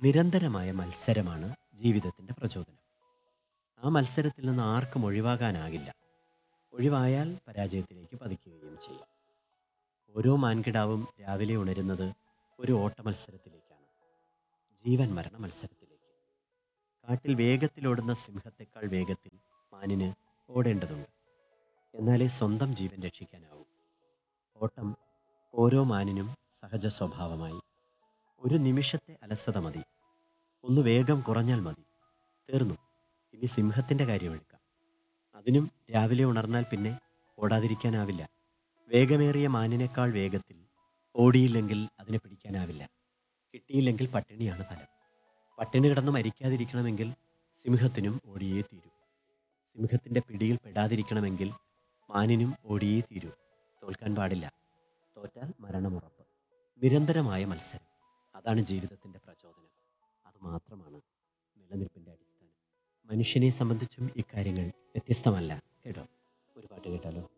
നിരന്തരമായ മത്സരമാണ് ജീവിതത്തിൻ്റെ പ്രചോദനം ആ മത്സരത്തിൽ നിന്ന് ആർക്കും ഒഴിവാകാനാകില്ല ഒഴിവായാൽ പരാജയത്തിലേക്ക് പതിക്കുകയും ചെയ്യും ഓരോ മാൻകിടാവും രാവിലെ ഉണരുന്നത് ഒരു ഓട്ട മത്സരത്തിലേക്കാണ് ജീവൻ മരണ മത്സരത്തിലേക്ക് കാട്ടിൽ വേഗത്തിലോടുന്ന സിംഹത്തെക്കാൾ വേഗത്തിൽ മാനിന് ഓടേണ്ടതുണ്ട് എന്നാലേ സ്വന്തം ജീവൻ രക്ഷിക്കാനാവൂ ഓട്ടം ഓരോ മാനിനും സഹജ സ്വഭാവമായി ഒരു നിമിഷത്തെ അലസത മതി ഒന്ന് വേഗം കുറഞ്ഞാൽ മതി തീർന്നു ഇനി സിംഹത്തിൻ്റെ കാര്യമെടുക്കാം അതിനും രാവിലെ ഉണർന്നാൽ പിന്നെ ഓടാതിരിക്കാനാവില്ല വേഗമേറിയ മാനിനേക്കാൾ വേഗത്തിൽ ഓടിയില്ലെങ്കിൽ അതിനെ പിടിക്കാനാവില്ല കിട്ടിയില്ലെങ്കിൽ പട്ടിണിയാണ് ഫലം പട്ടിണി കിടന്ന് മരിക്കാതിരിക്കണമെങ്കിൽ സിംഹത്തിനും ഓടിയേ തീരൂ സിംഹത്തിൻ്റെ പിടിയിൽ പെടാതിരിക്കണമെങ്കിൽ മാനിനും ഓടിയേ തീരൂ തോൽക്കാൻ പാടില്ല തോറ്റാൽ മരണമുറപ്പ് നിരന്തരമായ മത്സരം അതാണ് ജീവിതത്തിൻ്റെ പ്രചോദനം അതുമാത്രമാണ് നിലനിൽപ്പിൻ്റെ അടിസ്ഥാനം മനുഷ്യനെ സംബന്ധിച്ചും ഇക്കാര്യങ്ങൾ വ്യത്യസ്തമല്ല കേട്ടോ ഒരു പാട്ട് കേട്ടാലോ